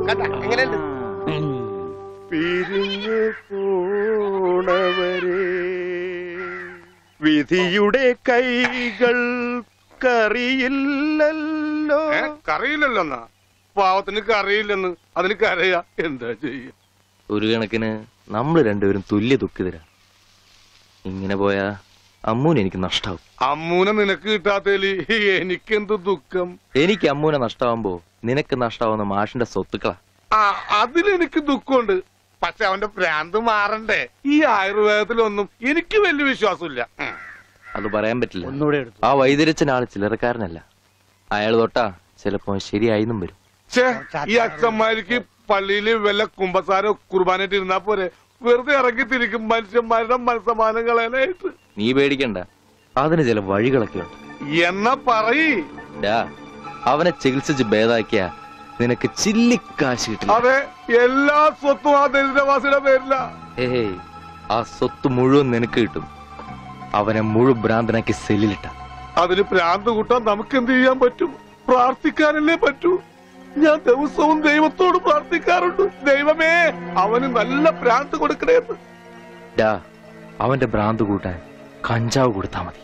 കണ്ട എങ്ങനെയുണ്ട് പിരിഞ്ഞു പോണവരെ വിധിയുടെ കൈകൾ കറിയില്ലല്ലോ ഏ, കറിയില്ലല്ലോന്നാ പാവത്തിന് കറിയില്ലെന്ന് അതിന് കരയാ എന്താ ചെയ്യ ഒരു കണക്കിന് നമ്മൾ രണ്ടുപേരും തുല്യ ദുഃഖിതരാ ഇങ്ങനെ പോയാ അമ്മൂന് എനിക്ക് നഷ്ടാവും അമ്മൂനെ നിനക്ക് കിട്ടാത്തേല് എനിക്കെന്ത് ദുഃഖം എനിക്ക് അമ്മൂനെ നഷ്ടാവുമ്പോ നിനക്ക് നഷ്ടാവുന്ന മാഷിന്റെ സ്വത്തുക്കളാ ആ അതിലെനിക്ക് ദുഃഖമുണ്ട് പക്ഷെ അവന്റെ ഭ്രാന്ത് മാറണ്ടേ ഈ ആയുർവേദത്തിലൊന്നും എനിക്ക് വലിയ വിശ്വാസമില്ല ഉം. അത് പറയാൻ പറ്റില്ല ഒന്നുകൂടെ എടുത്തു ആ വൈദ്യരച്ചൻ ആള് ചില്ലറക്കാരനല്ല അയാൾ തൊട്ടാ ചിലപ്പോ ശരിയായിന്നും വരും ഛേ ഈ അച്ഛന്മാർക്ക് പള്ളിയില് വല്ല കുമ്പസാരോ കുർബാനായിട്ട് ഇരുന്നാ പോരെ വെറുതെ ഇറങ്ങി തിരിക്കും മനുഷ്യന്മാരുടെ മനസ്സമാനം കളയാനായിട്ട് നീ പേടിക്കണ്ട അതിന് ചില വഴികളൊക്കെ ഉണ്ട് എന്നാ പറയ് ഡാ അവനെ ചികിത്സിച്ച് ഭേദാക്കിയ നിനക്ക് ചില്ലിക്കാശ് കിട്ടില്ല അതെ എല്ലാ സ്വത്തും ആ ദരിദ്രവാസിയുടെ പേരില ഏയ് ആ സ്വത്ത് മുഴുവൻ നിനക്ക് കിട്ടും അവനെ മുഴു ഭ്രാന്തനാക്കി സെല്ലിലിട്ട അതിന് ഭ്രാന്ത് കൂട്ടാൻ നമുക്ക് എന്ത് ചെയ്യാൻ പറ്റും പ്രാർത്ഥിക്കാനല്ലേ പറ്റൂ ഞാൻ ദിവസവും ദൈവത്തോട് പ്രാർത്ഥിക്കാറുണ്ട് ദൈവമേ അവന് നല്ല ഭ്രാന്ത് കൊടുക്കണേന്ന് ഡാ അവന്റെ ഭ്രാന്ത് കൂട്ടാൻ കഞ്ചാവ് കൊടുത്താ മതി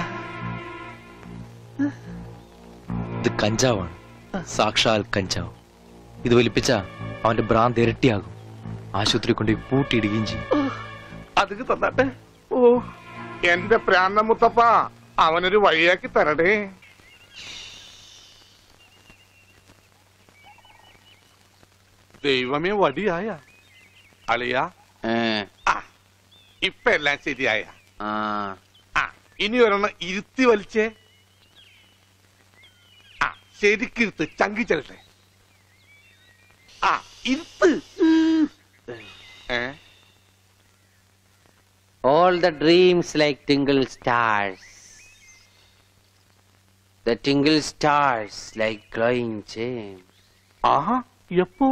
ഇത് കഞ്ചാവാണ് സാക്ഷാൽ കഞ്ചാവ് ഇത് വലിപ്പിച്ച അവന്റെ ഭ്രാന്ത് ഇരട്ടിയാകും ആശുപത്രി കൊണ്ടുപോയി പൂട്ടിയിടുകയും ചെയ്യും അത് തന്നാട്ടെ ഓ എന്റെ പ്രാന്ത മുത്തപ്പ അവനൊരു വഴിയാക്കി തരടേ ദൈവമേ വടിയായ അളിയ ആ ഇപ്പൊ എല്ലാം ശരിയായ ആ ഇനി ഒരെണ്ണം ഇരുത്തി വലിച്ചേ ആ ശരിക്കിരുത്ത് ചങ്കി ചെല്ലട്ടെ ആ ഇരുത്ത് ഏ All the dreams like tingle stars. The tingle stars like glowing gems. ആഹാ എപ്പോ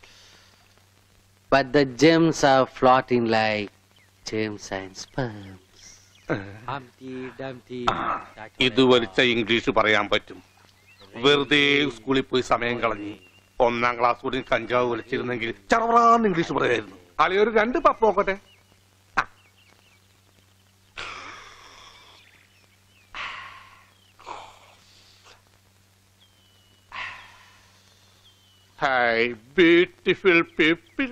But the gems are floating like gems and sperms. Humpty Dumpty. ഇത് വലിച്ച ഇംഗ്ലീഷ് പറയാൻ പറ്റും വെറുതെ സ്കൂളിൽ പോയി സമയം കളഞ്ഞ് ഒന്നാം ക്ലാസ് കൂടി കഞ്ചാവ് വലിച്ചിരുന്നെങ്കിൽ ചറവറാന്ന് ഇംഗ്ലീഷ് പറയായിരുന്നു അളിയൊരു രണ്ട് പപ്പ് നോക്കട്ടെ ആ. Hi beautiful people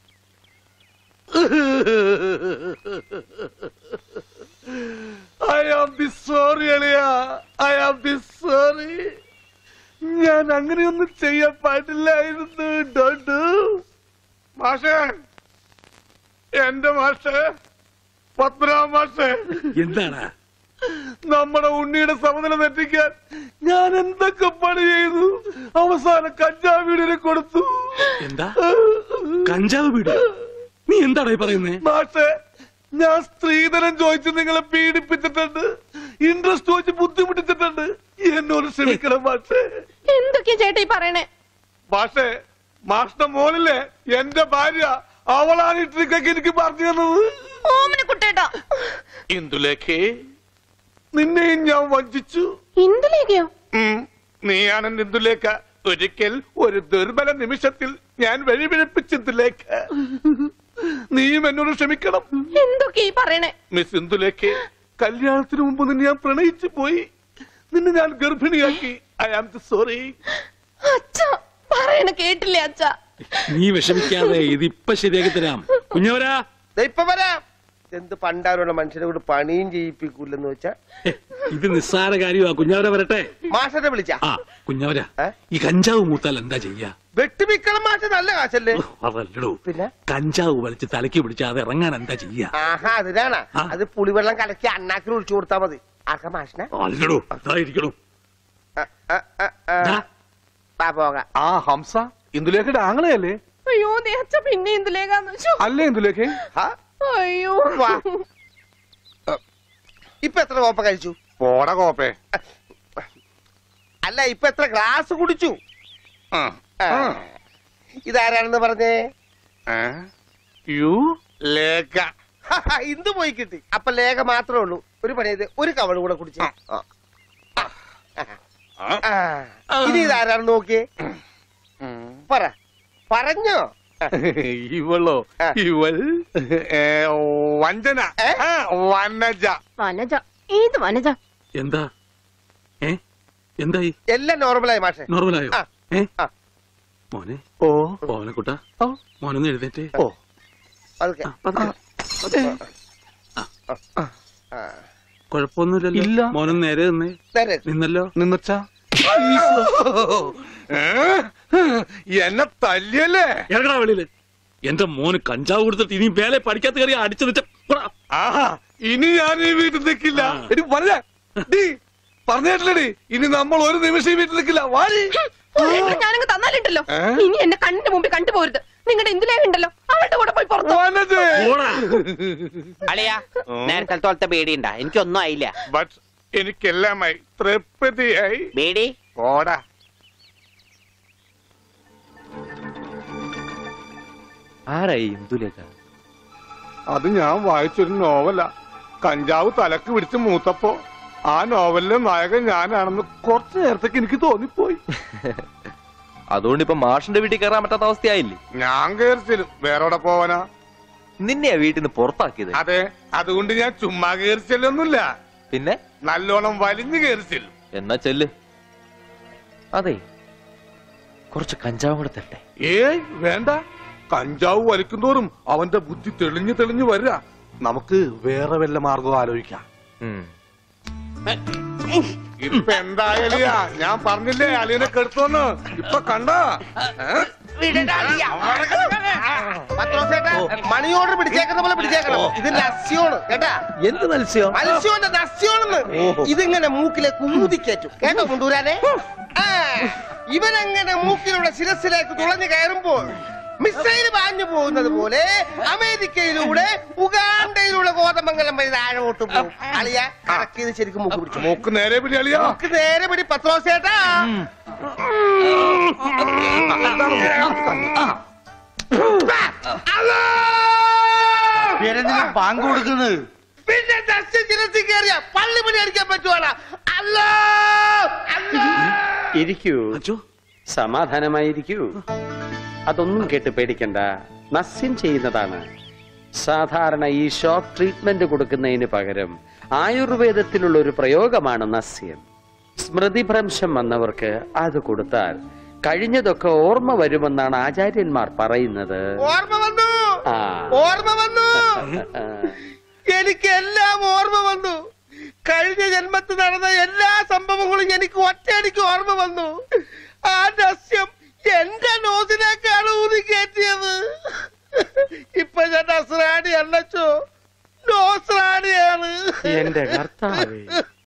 I am the sorry അളിയ ഐ ആം ദി സോറി ഞാൻ അങ്ങനെയൊന്നും ചെയ്യാൻ പാടില്ലായിരുന്നു ഡോണ്ട് മാഷേ എന്റെ മാഷേ പത്മനാഭ മാഷേ എന്താണ് നമ്മുടെ ഉണ്ണിയുടെ സമനില തെറ്റിക്കാൻ ഞാൻ എന്തൊക്കെ പണി ചെയ്തു അവസാനം കഞ്ചാവ് വീടിനെ കൊടുത്തു എന്താ കഞ്ചാവ് വീട് നീ എന്താടാ ഈ പറയുന്നേ മാഷേ ഞാൻ സ്ത്രീധനം ചോദിച്ച് നിങ്ങളെ പീഡിപ്പിച്ചിട്ടുണ്ട് ഇൻട്രസ്റ്റ് ചോദിച്ച് ബുദ്ധിമുട്ടിച്ചിട്ടുണ്ട് എന്നോട് ക്ഷമിക്കണം മാഷേ എന്തൊക്കെയാ ചേട്ടാ ഈ പറയണേ മാഷേ മാഷിന്റെ മോളിലെ എന്റെ ഭാര്യ അവളാണ് ഈ ട്രിക്കൊക്കെ എനിക്ക് പറഞ്ഞു തന്നത് ഓമന കുട്ടേട്ടാ ഇന്ദുലേഖേ നിന്നെയും ഞാൻ വഞ്ചിച്ചു എന്തിലേക്കയോ ഉം, നീയാണ് എന്റെ ഇന്ദുലേഖ ഒരിക്കൽ ഒരു ദുർബല നിമിഷത്തിൽ ഞാൻ വഴിപിഴപ്പിച്ചതിലേഖ നീയും എന്നോട് ക്ഷമിക്കണം എന്തൊക്കെയാ ഈ പറയണേ മിസ് ഇന്ദുലേഖ കല്യാണത്തിന് മുമ്പ് നിന്നെ ഞാൻ പ്രണയിച്ചു പോയി നിന്നെ ഞാൻ ഗർഭിണിയാക്കി ഐ ആം സോറി അച്ഛ പറയണ കേട്ടില്ലേ അച്ഛ നീ വിഷമിക്കാതെ ഇതിപ്പൊ ശരിയാക്കി തരാം കുഞ്ഞവരാ ദേ ഇപ്പൊ വരാം എന്ത് പണ്ടാരോടെ മനുഷ്യനെ കൊണ്ട് പണിയും ചെയ്യിപ്പിക്കൂലെന്ന് വെച്ചാ ഹെ, ഇത് നിസ്സാര കാര്യമാ കുഞ്ഞവര വരട്ടെ മാഷനെ വിളിച്ച ആ കുഞ്ഞവര ഏ? ഈ കഞ്ചാവ് മൂത്താൽ എന്താ ചെയ്യാ വെട്ടിമിക്കണം മാഷ നല്ല കാശല്ലേ ഓ, അതല്ലടോ പിന്നെ കഞ്ചാവ് വലിച്ച് തലയ്ക്ക് പിടിച്ച് അത് ഇറങ്ങാൻ എന്താ ചെയ്യാ ആഹാ അതിനാണ് ആ. അത് പുളിവെള്ളം കലക്കി അണ്ണാക്കിൽ ഒഴിച്ചു കൊടുത്താ മതി ആർക്കാ മാഷിനെ അല്ലടോ അതായിരിക്കണോ ആ, ആ, ആ, ആ. ദാ, വാ പോകാം ആ ഹംസ ഇന്ദുലേഖയുടെ ആങ്ങളെയല്ലേ അയ്യോ നീ അച്ഛ പിന്നെ എന്തിലേക്കാന്ന് ശ്ശോ. അല്ലേ ഇന്ദുലേഖേ ആ, അയ്യോ വാ. ഇപ്പൊ എത്ര കോപ്പ കഴിച്ചു പോട കോപ്പേ അല്ല ഇപ്പൊ എത്ര ഗ്ലാസ് കുടിച്ചു ആ, ആ. ആ. ഇതാരാണെന്ന് പറഞ്ഞേ ഏ? യു ലേഖ ഇന്ത് പോയി കിട്ടി അപ്പൊ ലേഖ മാത്രമേ ഉള്ളൂ ഒരു പണി ചെയ്ത് ഒരു കവള് കൂടെ കുടിച്ചു ആ. ആ. ഇനി ഇതാരാണെന്ന് നോക്കിയേ പറ പറഞ്ഞോ ഇവളോ ആ. ഇവൾ ഏ, വഞ്ചന ഏ? ആ, വനജ വനജ ഏത് വനജ എന്താ ഏ എന്തായി എല്ലാം നോർമലായി മാഷെ നോർമലായോ ആ. ഏ ആ. മോനെ ഓ ഓനക്കുട്ട ഓ. മോനൊന്ന് എഴുന്നേറ്റേ ഓ അതൊക്കെ ആ, പതുക്കെ. ആ. കുഴപ്പമൊന്നുമില്ലല്ലോ ഇല്ല. മോനൊന്ന് നേരെ നിന്നേ നേരെ. നിന്നല്ലോ നിന്നച്ചാ എന്നെ തല്ലിയല്ലേ ഇറങ്ങടാ വെളിയില് എന്റെ മോന് കഞ്ചാവ് കൊടുത്തിട്ട് ഇനി മേലെ പഠിക്കാത്ത കയറി അടിച്ചു നിച്ച ആഹാ ഇനി ഞാൻ ഈ വീട്ടിൽ നിൽക്കില്ല എടി പറഞ്ഞ പറഞ്ഞേട്ടില്ലടി ഇനി നമ്മൾ ഒരു നിമിഷം ഈ വീട്ടിൽ നിൽക്കില്ല വാടി ഒരേക്കർ ഞാനങ്ങ് തന്നാലുണ്ടല്ലോ ഏ? ഇനി എന്നെ കണ്ണിന്റെ മുമ്പിൽ കണ്ടുപോരുത് നിങ്ങളുടെ ഇന്ദുലേഖ ഉണ്ടല്ലോ അവളുടെ കൂടെ പോയി പുറത്തു വനജ അളിയാ നേരത്തെ തോളത്തെ പേടിയുണ്ടാ എനിക്കൊന്നും ആയില്ല ബട്ട് എനിക്കെല്ലാമായി തൃപ്തിയായി പേടി പോടാ ആരായി ഇന്ദുലേഖ അത് ഞാൻ വായിച്ചൊരു നോവല കഞ്ചാവ് തലക്ക് പിടിച്ച് മൂത്തപ്പോ ആ നോവലിലെ നായകൻ ഞാനാണെന്ന് കുറച്ചു നേരത്തേക്ക് എനിക്ക് തോന്നിപ്പോയി അതുകൊണ്ട് ഇപ്പൊ മാഷിന്റെ വീട്ടിൽ കയറാൻ പറ്റാത്ത അവസ്ഥയായില്ലേ ഞാൻ കയറിച്ചിലും വേറെ പോവാനാ നിന്നെയാ വീട്ടിൽ നിന്ന് പുറത്താക്കിയത് അതെ അതുകൊണ്ട് ഞാൻ ചുമ്മാ കയറിച്ചല്ലൊന്നുമില്ല പിന്നെ നല്ലോണം വലിഞ്ഞു കയറിച്ചില്ല എന്നാ ചെല്ല് അതെ കുറച്ച് കഞ്ചാവും കൂടെ തരട്ടെ ഏയ് വേണ്ട കഞ്ചാവ് വലിക്കുന്തോറും അവന്റെ ബുദ്ധി തെളിഞ്ഞു തെളിഞ്ഞു വരിക നമുക്ക് വേറെ വല്ല മാർഗം ആലോചിക്കാം ഉം. ഇപ്പൊ എന്തായാലിയാ ഞാൻ പറഞ്ഞില്ലേ അലിയനെ കെടുത്തോന്ന് ഇപ്പൊ കണ്ട പത്രോസേട്ടാ, മണി ഓർഡർ പിടിച്ചേക്കുന്ന പോലെ പിടിച്ചേക്കണം ഇത് ലസ്യോണ് കേട്ടാ എന്ത് മത്സ്യം മത്സ്യോന്റെ നസ്യോണെന്ന് ഇതിങ്ങനെ മൂക്കിലെ കുമുതിക്കേറ്റും കേട്ടോ കൊണ്ടുവരാനെ ആ, ഇവനങ്ങനെ മൂക്കിലൂടെ ശിരസിലേക്ക് തുളഞ്ഞു കയറുമ്പോൾ മിസൈൽ പാഞ്ഞു പോകുന്നത് പോലെ അമേരിക്കയിലൂടെ ഉഗാണ്ടയിലൂടെ കോതമംഗലം വഴി താഴോട്ട് പോകും അളിയ കറക്കിയത് ശരിക്കും മൂക്ക് പിടിച്ചു മൂക്ക് നേരെ പിടി അലിയാ മൂക്ക് നേരെ പിടി പത്രോസേട്ടാ ബാങ്ക് കൊടുക്കുന്നത് പിന്നെ ദർശ ശിരസിൽ കയറിയ പള്ളി പണി അടിക്കാൻ പറ്റുവാടാ അല്ലോ അല്ലോ ഇരിക്കൂ അച്ഛോ സമാധാനമായിരിക്കൂ അതൊന്നും കേട്ട് പേടിക്കണ്ട നസ്യം ചെയ്യുന്നതാണ് സാധാരണ ഈ ഷോക്ക് ട്രീറ്റ്മെന്റ് കൊടുക്കുന്നതിന് പകരം ആയുർവേദത്തിലുള്ള ഒരു പ്രയോഗമാണ് നസ്യം സ്മൃതിഭ്രംശം വന്നവർക്ക് അത് കൊടുത്താൽ കഴിഞ്ഞതൊക്കെ ഓർമ്മ വരുമെന്നാണ് ആചാര്യന്മാർ പറയുന്നത് ഓർമ്മ വന്നു ആ. ഓർമ്മ വന്നു ആ. എനിക്ക് എല്ലാം ഓർമ്മ വന്നു കഴിഞ്ഞ ജന്മത്തിൽ നടന്ന എല്ലാ സംഭവങ്ങളും എനിക്ക് ഒറ്റയടിക്ക് ഓർമ്മ വന്നു ആ നസ്യം എന്റെ നോസിലേക്കാണ് ഊതി കയറ്റിയത് ഇപ്പൊ ഞാൻ നസ്രാണി അല്ലച്ചോ നോസ്രാണിയാണ് എന്റെ കർത്താവേ